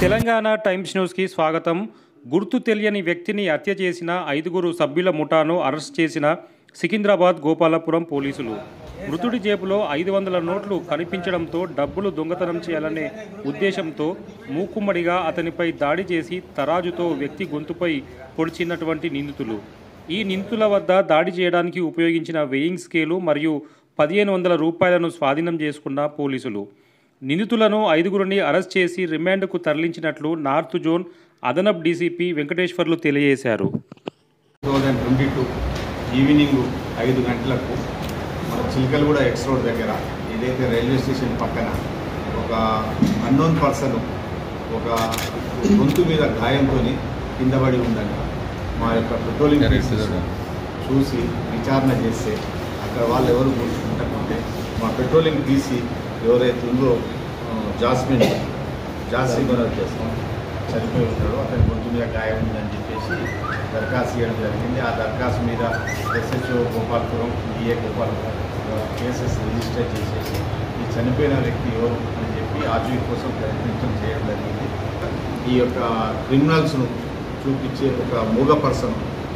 Telangana times న్యూస్కి స్వాగతం గుర్తు తెలియని వ్యక్తిని హత్య చేసిన ఐదుగురు సభ్యుల ముఠాను అరెస్ట్ చేసిన సికింద్రాబాద్ గోపాలపురం పోలీసులు మృతుడి జేబులో ఐదు వందల నోట్లు కనిపించడంతో డబ్బులు దొంగతనం చేయాలనే ఉద్దేశంతో మూకుమ్మడిగా అతనిపై దాడి చేసి తరాజుతో వ్యక్తి గొంతుపై పొడిచినటువంటి నిందితులు ఈ నిందితుల వద్ద దాడి చేయడానికి ఉపయోగించిన వెయింగ్ స్కేలు మరియు పదిహేను వందల రూపాయలను స్వాధీనం చేసుకున్న పోలీసులు నిందితులను ఐదుగురిని అరెస్ట్ చేసి రిమాండ్కు తరలించినట్లు నార్త్ జోన్ అదనపు డీసీపీ వెంకటేశ్వర్లు తెలియజేశారు two thousand twenty two evening ఐదు గంటలకు మన చిలకలగూడ ఎక్స్ రోడ్ దగ్గర ఏదైతే రైల్వే స్టేషన్ పక్కన ఒక అన్నోన్ పర్సన్ ఒక గొంతు మీద గాయంతో కింద పడి ఉందని మా యొక్క పెట్రోలింగ్ పీసెస్ చూసి విచారణ చేస్తే అక్కడ వాళ్ళు ఎవరు గుర్తుంటే మా పెట్రోలింగ్ తీసి ఎవరైతే ఉందో ఆ, జాస్మిన్ జాస్మిన్ చేస్తాం చనిపోయి ఉంటాడు అతని గొంతు మీద గాయం ఉందని చెప్పేసి దరఖాస్తు ఇవ్వడం జరిగింది ఆ దరఖాస్తు మీద SHO Gopalpuram DA Gopalpuram cases register చేసేసి ఈ చనిపోయిన వ్యక్తి ఎవరు అని చెప్పి ఆచూకీ కోసం ప్రయత్నించడం చేయడం జరిగింది ఈ యొక్క క్రిమినల్స్ను చూపించే ఒక మూగ పర్సన్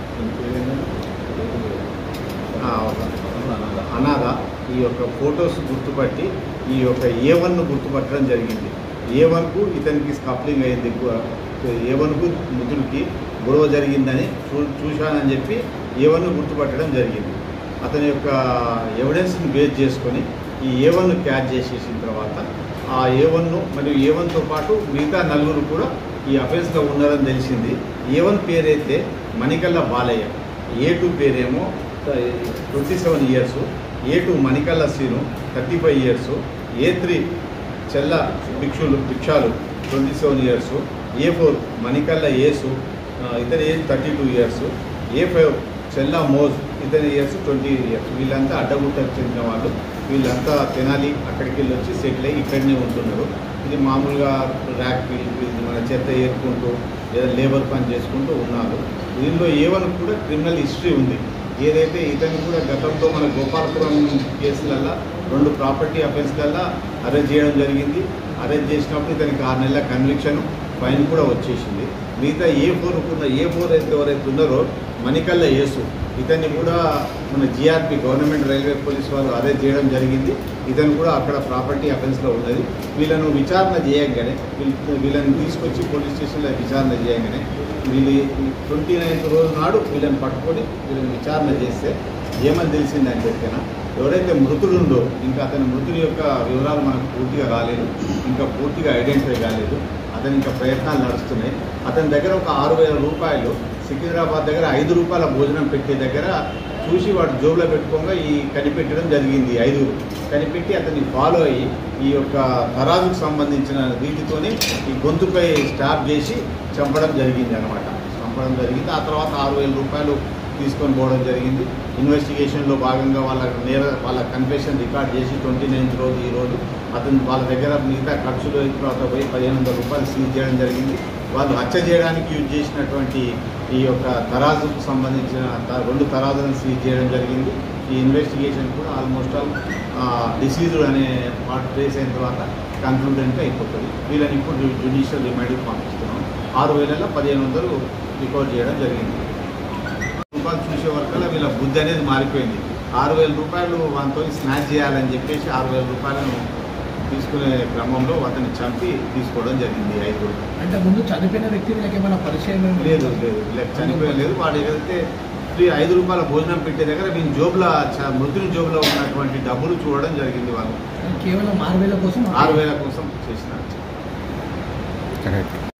అనాథ ఈ యొక్క ఫొటోస్ గుర్తుపట్టి ఈ యొక్క ఏ వన్ను గుర్తుపట్టడం జరిగింది ఏ వన్కు ఇతనికి స్కప్లింగ్ అయింది ఏ వన్కు మృతుడికి గొడవ జరిగిందని చూ చూశానని చెప్పి ఏ వన్ను గుర్తుపట్టడం జరిగింది అతని యొక్క ఎవిడెన్స్ని బేస్ చేసుకొని ఈ ఏ వన్ను క్యాచ్ చేసేసిన తర్వాత ఆ ఏ వన్ను మరియు ఏ వన్తో పాటు మిగతా నలుగురు కూడా ఈ అఫెన్స్లో ఉన్నారని తెలిసింది ఏ వన్ పేరైతే మణికల్ల బాలయ్య ఏ టూ పేరేమో twenty seven years A two Manikalla Seenu thirty five years A three Chella Bhikshulu Bhikshalu twenty seven years A four Manikalla Yesu ఆ, ఇతని age thirty two years A five Chella Moj ఇతని ఇయర్స్ ట్వంటీ ఇయర్స్ వీళ్ళంతా అడ్డగుట్టకు చెందిన వాళ్ళు వీళ్ళంతా తెనాలి అక్కడికి వెళ్ళి వచ్చి సెటిల్ అయ్యి ఇక్కడనే ఉంటున్నారు ఇది మామూలుగా ర్యాక్ వీల్ మన చెత్త ఏరుకుంటూ లేదా లేబర్ పని చేసుకుంటూ ఉన్నారు దీనిలో ఏవన్ కూడా క్రిమినల్ హిస్టరీ ఉంది ఏదైతే ఇతను కూడా గతంలో మన గోపాలపురం కేసులల్లో రెండు ప్రాపర్టీ అఫెన్స్లల్లో అరెస్ట్ చేయడం జరిగింది అరెస్ట్ చేసినప్పుడు ఇతనికి ఆరు నెలల కన్విక్షన్ ఫైన్ కూడా వచ్చేసింది మిగతా ఏ ఫోర్ ఉన్న ఏ ఫోర్ అయితే ఎవరైతే ఉన్నారో మణికల్ల యేసు ఇతన్ని కూడా మన జిఆర్పి గవర్నమెంట్ రైల్వే పోలీస్ వారు అరెస్ట్ చేయడం జరిగింది ఇతను కూడా అక్కడ ప్రాపర్టీ అఫెన్స్లో ఉన్నది వీళ్ళను విచారణ చేయగానే వీళ్ళ వీళ్ళని తీసుకొచ్చి పోలీస్ స్టేషన్లో విచారణ చేయగానే వీళ్ళు ట్వంటీ నైన్త్ రోజు నాడు వీళ్ళని పట్టుకొని వీళ్ళని విచారణ చేస్తే ఏమని తెలిసిందని చెప్పినా ఎవరైతే మృతుడు ఉందో ఇంకా అతని మృతుడి యొక్క వివరాలు మనకు పూర్తిగా రాలేదు ఇంకా పూర్తిగా ఐడెంటిఫై కాలేదు అతని ఇంకా ప్రయత్నాలు నడుస్తున్నాయి అతని దగ్గర ఒక ఆరు వేల రూపాయలు సికింద్రాబాద్ దగ్గర ఐదు రూపాయల భోజనం పెట్టే దగ్గర చూసి వాడు జోబులో పెట్టుకోగా ఈ కనిపెట్టడం జరిగింది ఈ ఐదుగురు కనిపెట్టి అతన్ని ఫాలో అయ్యి ఈ యొక్క తరాజుకు సంబంధించిన వీటితోనే ఈ గొంతుపై స్టాప్ చేసి చంపడం జరిగింది అనమాట చంపడం జరిగింది ఆ తర్వాత ఆరు వేల రూపాయలు తీసుకొని పోవడం జరిగింది ఇన్వెస్టిగేషన్లో భాగంగా వాళ్ళ నేర వాళ్ళ కన్ఫెషన్ రికార్డ్ చేసి ట్వంటీ నైన్త్ రోజు ఈ రోజు అతను వాళ్ళ దగ్గర మిగతా ఖర్చులు అయిన తర్వాత పోయి పదిహేను వందల రూపాయలు సీజ్ చేయడం జరిగింది వాళ్ళు హత్య చేయడానికి యూజ్ చేసినటువంటి ఈ యొక్క తరాజుకు సంబంధించిన త- రెండు తరాజులను సీజ్ చేయడం జరిగింది ఈ ఇన్వెస్టిగేషన్ కూడా ఆల్మోస్ట్ ఆల్ డిసీజ్డ్ అనే పార్ట్ ట్రేస్ అయిన తర్వాత కన్క్లూడెంట్గా అయిపోతుంది వీళ్ళని ఇప్పుడు జ్యుడిషియల్ రిమైండ్కి పంపిస్తున్నాం ఆరు వేలలో పదిహేను వందలు రికార్డ్ చేయడం జరిగింది రూపాయలు చూసే వరకల్లా వీళ్ళ బుద్ధి అనేది మారిపోయింది ఆరు వేల రూపాయలు వాళ్ళతో స్నాచ్ చేయాలని చెప్పేసి ఆరు వేల రూపాయలను తీసుకునే క్రమంలో అతన్ని చంపి తీసుకోవడం జరిగింది ఐదుగురు అంటే ముందు చనిపోయిన వ్యక్తి వీళ్ళకి ఏమైనా పరిచయం ఏం లేదు లేదు వీళ్ళకి చనిపోయలేదు వాడు ఏదైతే ఫ్రీ ఐదు రూపాయల భోజనం పెట్టే దగ్గర వీళ్ళ జోబులో చ- మృతుని జోబులో ఉన్నటువంటి డబ్బులు చూడడం జరిగింది వాళ్ళు కేవలం ఆరు వేల కోసం ఆరు వేల కోసం చేసినారు కరెక్ట్